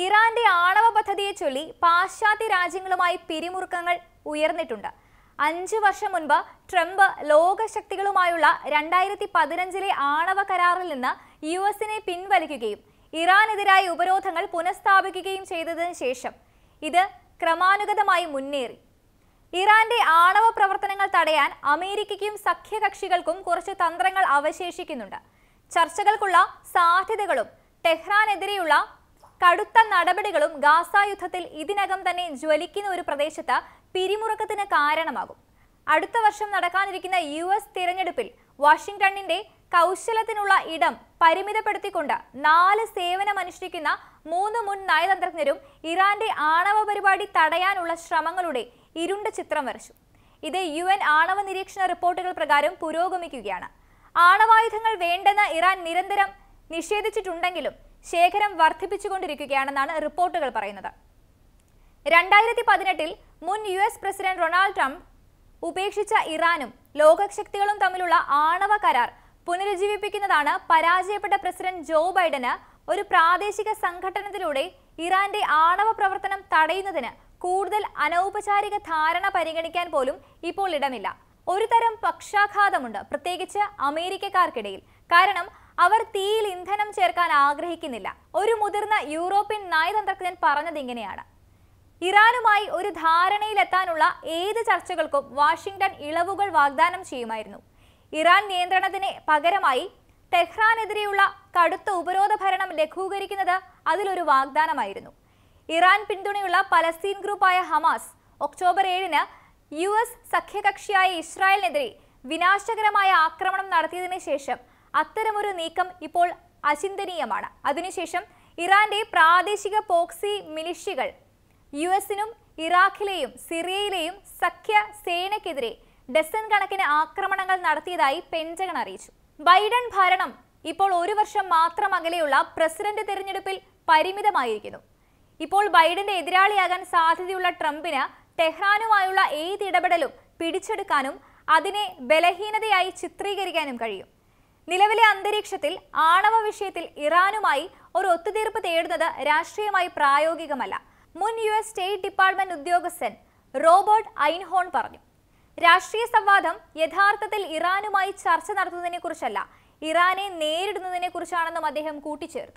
ഇറാന്റെ ആണവ പദ്ധതിയെ ചൊല്ലി പാശ്ചാത്യ രാജ്യങ്ങളുമായി പിരിമുറുക്കങ്ങൾ ഉയർന്നിട്ടുണ്ട് അഞ്ചു വർഷം മുൻപ് ട്രംപ് ലോകശക്തികളുമായുള്ള രണ്ടായിരത്തി പതിനഞ്ചിലെ ആണവ കരാറിൽ നിന്ന് യു എസിനെ പിൻവലിക്കുകയും ഇറാനെതിരായ ഉപരോധങ്ങൾ പുനഃസ്ഥാപിക്കുകയും ചെയ്തതിനു ശേഷം ഇത് ക്രമാനുഗതമായി മുന്നേറി ഇറാന്റെ ആണവ പ്രവർത്തനങ്ങൾ തടയാൻ അമേരിക്കയ്ക്കും സഖ്യകക്ഷികൾക്കും കുറച്ച് തന്ത്രങ്ങൾ അവശേഷിക്കുന്നുണ്ട് ചർച്ചകൾക്കുള്ള സാധ്യതകളും ടെഹ്റാനെതിരെയുള്ള കടുത്ത നടപടികളും ഗാസ യുദ്ധത്തിൽ ഇതിനകം തന്നെ ജ്വലിക്കുന്ന ഒരു പ്രദേശത്ത് പിരിമുറുക്കത്തിന് കാരണമാകും അടുത്ത വർഷം നടക്കാനിരിക്കുന്ന യു എസ് തിരഞ്ഞെടുപ്പിൽ വാഷിംഗ്ടണിന്റെ കൗശലത്തിനുള്ള ഇടം പരിമിതപ്പെടുത്തിക്കൊണ്ട് നാല് സേവനമനുഷ്ഠിക്കുന്ന മൂന്ന് മുൻ നയതന്ത്രജ്ഞരും ഇറാന്റെ ആണവ പരിപാടി തടയാനുള്ള ശ്രമങ്ങളുടെ ഇരുണ്ട ചിത്രം വരച്ചു ഇത് യു എൻ ആണവ നിരീക്ഷണ റിപ്പോർട്ടുകൾ പ്രകാരം പുരോഗമിക്കുകയാണ് ആണവായുധങ്ങൾ വേണ്ടെന്ന് ഇറാൻ നിരന്തരം നിഷേധിച്ചിട്ടുണ്ടെങ്കിലും ശേഖരം വർദ്ധിപ്പിച്ചുകൊണ്ടിരിക്കുകയാണെന്നാണ് റിപ്പോർട്ടുകൾ പറയുന്നത് രണ്ടായിരത്തി പതിനെട്ടിൽ മുൻ U S president Ronald Trump ഉപേക്ഷിച്ച ഇറാനും ലോകശക്തികളും തമ്മിലുള്ള ആണവ കരാർ പുനരുജ്ജീവിപ്പിക്കുന്നതാണ് പരാജയപ്പെട്ട പ്രസിഡന്റ് ജോ ബൈഡന് ഒരു പ്രാദേശിക സംഘടനത്തിലൂടെ ഇറാന്റെ ആണവ പ്രവർത്തനം തടയുന്നതിന് കൂടുതൽ അനൗപചാരിക ധാരണ പരിഗണിക്കാൻ പോലും ഇപ്പോൾ ഇടമില്ല ഒരു തരം പക്ഷാഘാതമുണ്ട് പ്രത്യേകിച്ച് അമേരിക്കക്കാർക്കിടയിൽ കാരണം അവർ തീയിൽ ഇന്ധനം ചേർക്കാൻ ആഗ്രഹിക്കുന്നില്ല ഒരു മുതിർന്ന യൂറോപ്യൻ നയതന്ത്രജ്ഞൻ പറഞ്ഞത് ഇങ്ങനെയാണ് ഇറാനുമായി ഒരു ധാരണയിലെത്താനുള്ള ഏത് ചർച്ചകൾക്കും വാഷിംഗ്ടൺ ഇളവുകൾ വാഗ്ദാനം ചെയ്യുമായിരുന്നു ഇറാൻ നിയന്ത്രണത്തിന് പകരമായി ടെഹ്റാനെതിരെയുള്ള കടുത്ത ഉപരോധ ഭരണം ലഘൂകരിക്കുന്നത് അതിലൊരു വാഗ്ദാനമായിരുന്നു ഇറാൻ പിന്തുണയുള്ള പലസ്തീൻ ഗ്രൂപ്പായ ഹമാസ് ഒക്ടോബർ ഏഴിന് യു എസ് സഖ്യകക്ഷിയായ ഇസ്രായേലിനെതിരെ വിനാശകരമായ ആക്രമണം നടത്തിയതിനു ശേഷം അത്തരമൊരു നീക്കം ഇപ്പോൾ അചിന്തനീയമാണ് അതിനുശേഷം ഇറാന്റെ പ്രാദേശിക പോക്സി മിലിഷ്യകൾ യു എസിനും ഇറാഖിലെയും സിറിയയിലെയും സഖ്യ സേനയ്ക്കെതിരെ ഡസൻ കണക്കിന് ആക്രമണങ്ങൾ നടത്തിയതായി പെൻറ്റഗൺ അറിയിച്ചു ബൈഡൻ ഭരണം ഇപ്പോൾ ഒരു വർഷം മാത്രം അകലെയുള്ള പ്രസിഡന്റ് തെരഞ്ഞെടുപ്പിൽ പരിമിതമായിരിക്കുന്നു ഇപ്പോൾ ബൈഡന്റെ എതിരാളിയാകാൻ സാധ്യതയുള്ള ട്രംപിന് ടെഹ്റാനുമായുള്ള ഏത് ഇടപെടലും പിടിച്ചെടുക്കാനും അതിനെ ബലഹീനതയായി ചിത്രീകരിക്കാനും കഴിയും നിലവിലെ അന്തരീക്ഷത്തിൽ ആണവ വിഷയത്തിൽ ഇറാനുമായി ഒരു ഒത്തുതീർപ്പ് തേടുന്നത് രാഷ്ട്രീയമായി പ്രായോഗികമല്ല മുൻ യു എസ് സ്റ്റേറ്റ് ഡിപ്പാർട്ട്മെന്റ് ഉദ്യോഗസ്ഥൻ റോബർട്ട് ഐൻഹോൺ പറഞ്ഞു രാഷ്ട്രീയ സംവാദം യഥാർത്ഥത്തിൽ ഇറാനുമായി ചർച്ച നടത്തുന്നതിനെ കുറിച്ചല്ല ഇറാനെ നേരിടുന്നതിനെ കുറിച്ചാണെന്നും അദ്ദേഹം കൂട്ടിച്ചേർത്തു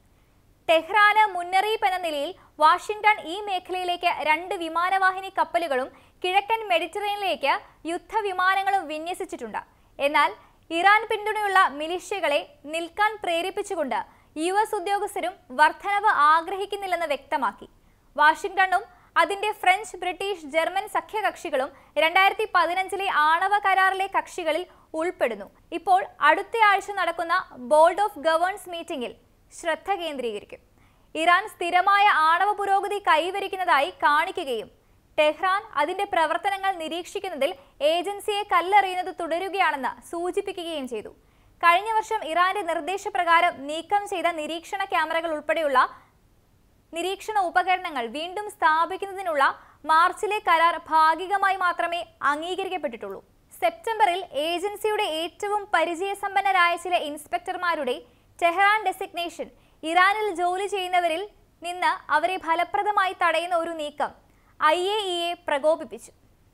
ടെഹ്റാന് മുന്നറിയിപ്പ് എന്ന നിലയിൽ വാഷിംഗ്ടൺ ഈ മേഖലയിലേക്ക് രണ്ട് വിമാനവാഹിനി കപ്പലുകളും കിഴക്കൻ മെഡിറ്ററേനിയനിലേക്ക് യുദ്ധവിമാനങ്ങളും വിന്യസിച്ചിട്ടുണ്ട് എന്നാൽ ഇറാൻ പിന്തുണയുള്ള മിലിഷ്യകളെ നിൽക്കാൻ പ്രേരിപ്പിച്ചുകൊണ്ട് യു എസ് ഉദ്യോഗസ്ഥരും വർധനവ് ആഗ്രഹിക്കുന്നില്ലെന്ന് വ്യക്തമാക്കി വാഷിംഗ്ടണും അതിന്റെ ഫ്രഞ്ച് ബ്രിട്ടീഷ് ജർമ്മൻ സഖ്യകക്ഷികളും രണ്ടായിരത്തി പതിനഞ്ചിലെ ആണവ കരാറിലെ കക്ഷികളിൽ ഉൾപ്പെടുന്നു ഇപ്പോൾ അടുത്തയാഴ്ച നടക്കുന്ന ബോർഡ് ഓഫ് ഗവേൺസ് മീറ്റിംഗിൽ ശ്രദ്ധ കേന്ദ്രീകരിക്കും ഇറാൻ സ്ഥിരമായ ആണവ പുരോഗതി കൈവരിക്കുന്നതായി കാണിക്കുകയും ടെഹ്റാൻ അതിന്റെ പ്രവർത്തനങ്ങൾ നിരീക്ഷിക്കുന്നതിൽ ഏജൻസിയെ കല്ലെറിയുന്നത് തുടരുകയാണെന്ന് സൂചിപ്പിക്കുകയും ചെയ്തു കഴിഞ്ഞ വർഷം ഇറാന്റെ നിർദ്ദേശപ്രകാരം നീക്കം ചെയ്ത നിരീക്ഷണ ക്യാമറകൾ ഉൾപ്പെടെയുള്ള നിരീക്ഷണ ഉപകരണങ്ങൾ വീണ്ടും സ്ഥാപിക്കുന്നതിനുള്ള മാർച്ചിലെ കരാർ ഭാഗികമായി മാത്രമേ അംഗീകരിക്കപ്പെട്ടിട്ടുള്ളൂ സെപ്റ്റംബറിൽ ഏജൻസിയുടെ ഏറ്റവും പരിചയസമ്പന്നരായ ചില ഇൻസ്പെക്ടർമാരുടെ ടെഹ്റാൻ ഡെസിഗ്നേഷൻ ഇറാനിൽ ജോലി ചെയ്യുന്നവരിൽ നിന്ന് അവരെ ഫലപ്രദമായി തടയുന്ന ഒരു നീക്കം ഐ എ ഇയെ പ്രകോപിപ്പിച്ചു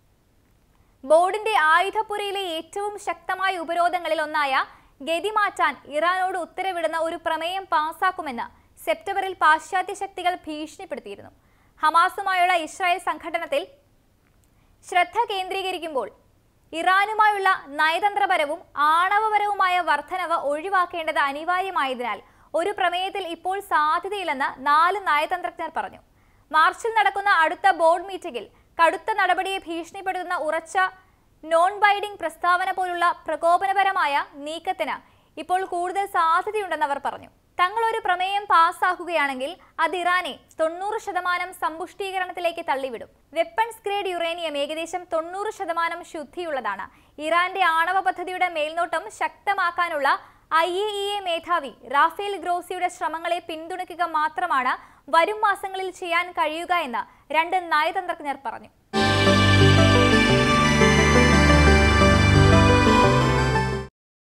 ബോർഡിന്റെ ആയുധപ്പുരയിലെ ഏറ്റവും ശക്തമായ ഉപരോധങ്ങളിൽ ഒന്നായ ഗതി മാറ്റാൻ ഇറാനോട് ഉത്തരവിടുന്ന ഒരു പ്രമേയം പാസാക്കുമെന്ന് സെപ്റ്റംബറിൽ പാശ്ചാത്യ ശക്തികൾ ഭീഷണിപ്പെടുത്തിയിരുന്നു ഹമാസുമായുള്ള ഇസ്രായേൽ സംഘടനത്തിൽ ശ്രദ്ധ കേന്ദ്രീകരിക്കുമ്പോൾ ഇറാനുമായുള്ള നയതന്ത്രപരവും ആണവപരവുമായ വർധനവ് ഒഴിവാക്കേണ്ടത് അനിവാര്യമായതിനാൽ ഒരു പ്രമേയത്തിൽ ഇപ്പോൾ സാധ്യതയില്ലെന്ന് നാല് നയതന്ത്രജ്ഞർ പറഞ്ഞു മാർച്ചിൽ നടക്കുന്ന അടുത്ത ബോർഡ് മീറ്റിംഗിൽ കടുത്ത നടപടിയെ ഭീഷണിപ്പെടുത്തുന്ന ഉറച്ച നോൺ ബൈഡിംഗ് പ്രസ്താവന പോലുള്ള പ്രകോപനപരമായ നീക്കത്തിന് ഇപ്പോൾ കൂടുതൽ സാധ്യതയുണ്ടെന്ന് അവർ പറഞ്ഞു തങ്ങൾ ഒരു പ്രമേയം പാസ്സാക്കുകയാണെങ്കിൽ അത് ഇറാനെ തൊണ്ണൂറ് ശതമാനം സമ്പുഷ്ടീകരണത്തിലേക്ക് തള്ളിവിടും വെപ്പൺസ് ഗ്രേഡ് യുറേനിയം ഏകദേശം തൊണ്ണൂറ് ശതമാനം ശുദ്ധിയുള്ളതാണ് ഇറാന്റെ ആണവ പദ്ധതിയുടെ മേൽനോട്ടം ശക്തമാക്കാനുള്ള ഐ എ ഇ എ മേധാവി റാഫേൽ ഗ്രോസിയുടെ ശ്രമങ്ങളെ പിന്തുണയ്ക്കുക മാത്രമാണ് വരും മാസങ്ങളിൽ ചെയ്യാൻ കഴിയുക എന്ന് രണ്ട് നയതന്ത്രജ്ഞർ പറഞ്ഞു